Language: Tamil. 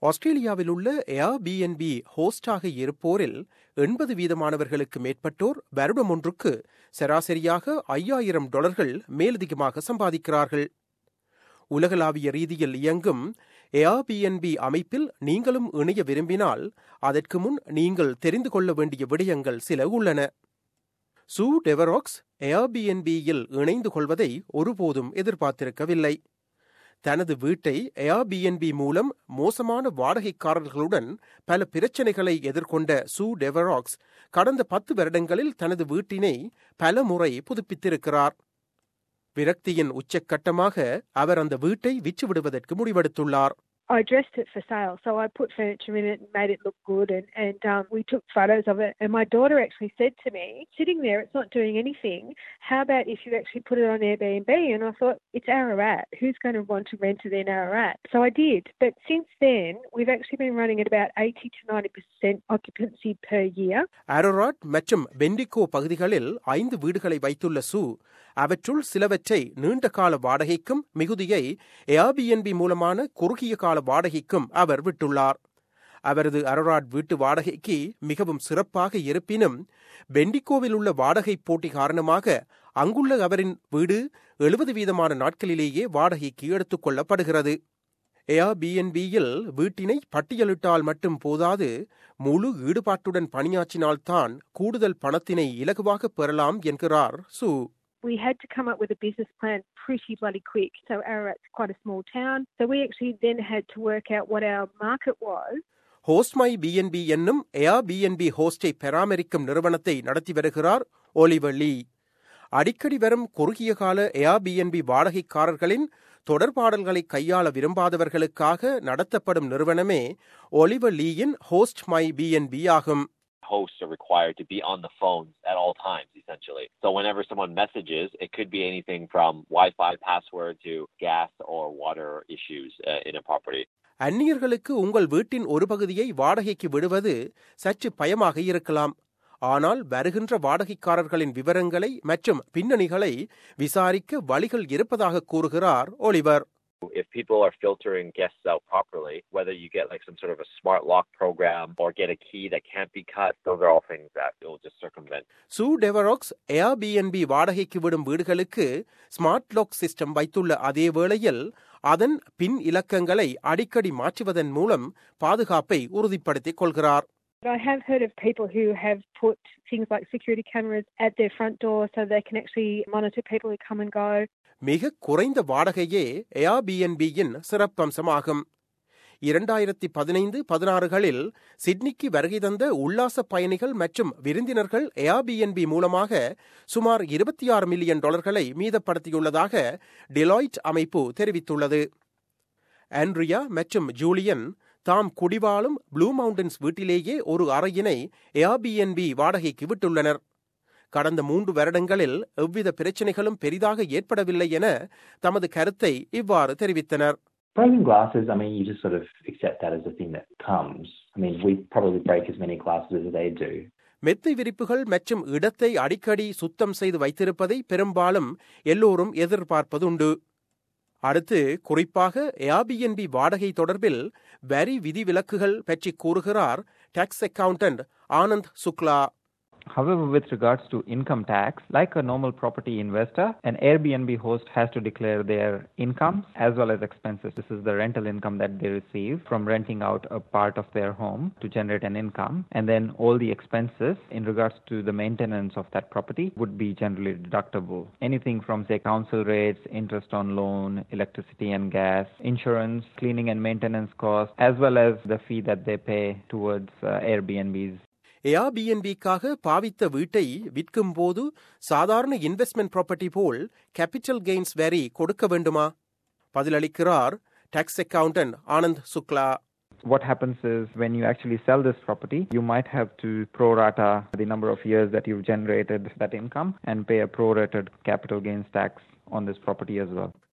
ஆஸ்திரேலியாவில் உள்ள ஏர்பிஎன்பி ஹோஸ்டாக இருப்போரில் எண்பது வீதமானவர்களுக்கு மேற்பட்டோர் வருடம் ஒன்றுக்கு சராசரியாக ஐயாயிரம் டாலர்கள் மேலதிகமாக சம்பாதிக்கிறார்கள் உலகளாவிய ரீதியில் இயங்கும் ஏஆர்பிஎன்பி அமைப்பில் நீங்களும் இணைய விரும்பினால் அதற்கு முன் நீங்கள் தெரிந்து கொள்ள வேண்டிய விடயங்கள் சில உள்ளன சூ டெவராக்ஸ் ஏஆர்பிஎன்பியில் இணைந்து கொள்வதை ஒருபோதும் எதிர்பார்த்திருக்கவில்லை தனது வீட்டை ஏஆர்பிஎன்பி மூலம் மோசமான வாடகைக்காரர்களுடன் பல பிரச்சனைகளை எதிர்கொண்ட சூ டெவராக்ஸ் கடந்த பத்து வருடங்களில் தனது வீட்டினை பல முறை புதுப்பித்திருக்கிறார் விரக்தியின் உச்சக்கட்டமாக அவர் அந்த வீட்டை விற்றுவிடுவதற்கு முடிவெடுத்துள்ளார் I dressed it for sale, so I put furniture in it and made it look good, and, and um, we took photos of it. And my daughter actually said to me, sitting there, it's not doing anything. How about if you actually put it on Airbnb? And I thought, it's Ararat. Who's going to want to rent it in Ararat? So I did. But since then, we've actually been running at about 80 to 90% occupancy per year. ஆரோராட் மற்றும் பெண்டிகோ பகுதிகளில் ஐந்து வீடுகளை வைத்துள்ள சூ அவற்றுள் சிலவற்றை நீண்ட கால வாடகைக்கும் மிகுதியை ஏஆர்பிஎன்பி மூலமான குறுகிய கால வாடகைக்கும் அவர் விட்டுள்ளார் அவரது அரோராட் வீட்டு வாடகைக்கு மிகவும் சிறப்பாக இருப்பினும் பெண்டிகோவில் உள்ள வாடகை போட்டி காரணமாக அங்குள்ள அவரின் வீடு எழுபது வீதமான நாட்களிலேயே வாடகைக்கு எடுத்துக் கொள்ளப்படுகிறது ஏஆர்பிஎன்பியில் வீட்டினை பட்டியலிட்டால் மட்டும் போதாது முழு ஈடுபாட்டுடன் பணியாற்றினால்தான் கூடுதல் பணத்தினை இலகுவாக பெறலாம் என்கிறார் சு we had to come up with a business plan pretty bloody quick. So Ararat's quite a small town. So we actually then had to work out what our market was. Host My BNB என்னும் ஏஆர் பிஎன்பி ஹோஸ்டை பராமரிக்கும் நிறுவனத்தை நடத்தி வருகிறார் ஒலிவர் லீ அடிக்கடி வரும் குறுகிய கால ஏஆர் பிஎன்பி வாடகைக்காரர்களின் தொடர்பாடல்களை கையாள விரும்பாதவர்களுக்காக நடத்தப்படும் நிறுவனமே ஒலிவர் லீயின் ஹோஸ்ட் மை பிஎன்பி ஆகும் hosts are required to be on the phones at all times, essentially. So whenever someone messages, it could be anything from Wi-Fi password to gas or water issues uh, in a property. அந்நியர்களுக்கு உங்கள் வீட்டின் ஒரு பகுதியை வாடகைக்கு விடுவது சற்று பயமாக இருக்கலாம் ஆனால் வருகின்ற வாடகைக்காரர்களின் விவரங்களை மற்றும் பின்னணிகளை விசாரிக்க வழிகள் இருப்பதாக கூறுகிறார் Oliver If people are filtering guests out properly, whether you get like some sort of a smart lock program or get a key that can't be cut, those are all things that will just circumvent. சூ டெவராக்ஸ் ஏஆர்பிஎன்பி வாடகைக்கு விடும் வீடுகளுக்கு ஸ்மார்ட் லாக் சிஸ்டம் வைத்துள்ள அதே வேளையில் அதன் பின் இலக்கங்களை அடிக்கடி மாற்றுவதன் மூலம் பாதுகாப்பை உறுதிப்படுத்திக் கொள்கிறார் I have heard of people who have put things like security cameras at their front door so they can actually monitor people who come and go. மிக குறைந்த வாடகையே ஏஆர்பிஎன்பியின் சிறப்பம்சமாகும் இரண்டாயிரத்தி பதினைந்து பதினாறுகளில் சிட்னிக்கு வருகை தந்த உல்லாச பயணிகள் மற்றும் விருந்தினர்கள் ஏஆர்பிஎன்பி மூலமாக சுமார் இருபத்தி ஆறு மில்லியன் டாலர்களை மீதப்படுத்தியுள்ளதாக டிலாய்ட் அமைப்பு தெரிவித்துள்ளது ஆண்ட்ரியா மற்றும் ஜூலியன் தாம் குடிவாழும் ப்ளூ மவுண்டன்ஸ் வீட்டிலேயே ஒரு அறையினை ஏஆர்பிஎன்பி வாடகைக்கு விட்டுள்ளனர் கடந்த மூன்று வருடங்களில் எவ்வித பிரச்சனைகளும் பெரிதாக ஏற்படவில்லை என தமது கருத்தை இவ்வாறு தெரிவித்தனர் Breaking glasses, I mean, you just sort of accept that as a thing that comes. I mean, we probably break as many glasses as they do. மெத்தை விரிப்புகள் மற்றும் இடத்தை அடிக்கடி சுத்தம் செய்து வைத்திருப்பதை பெரும்பாலும் எல்லோரும் எதிர்பார்ப்பதுண்டு அடுத்து குறிப்பாக ஏஆர்பிஎன்பி வாடகை தொடர்பில் வரி விதிவிலக்குகள் பற்றி கூறுகிறார் tax accountant Anand Shukla However, with regards to income tax, like a normal property investor, an Airbnb host has to declare their incomes as well as expenses. This is the rental income that they receive from renting out a part of their home to generate an income. And then all the expenses in regards to the maintenance of that property would be generally deductible. Anything from, say, council rates, interest on loan, electricity and gas, insurance, cleaning and maintenance costs, as well as the fee that they pay towards uh, Airbnbs ஏஆர்பிஎன்பிக்காக பாவித்த வீட்டை விற்கும் போது சாதாரண இன்வெஸ்ட்மெண்ட் ப்ராப்பர்ட்டி போல் கேபிட்டல் கெய்ன்ஸ் வேரி கொடுக்க வேண்டுமா பதிலளிக்கிறார் tax accountant Anand Shukla what happens is when you actually sell this property, you might have to prorata the number of years that you've generated that income and pay a prorated capital gains tax on this property as well.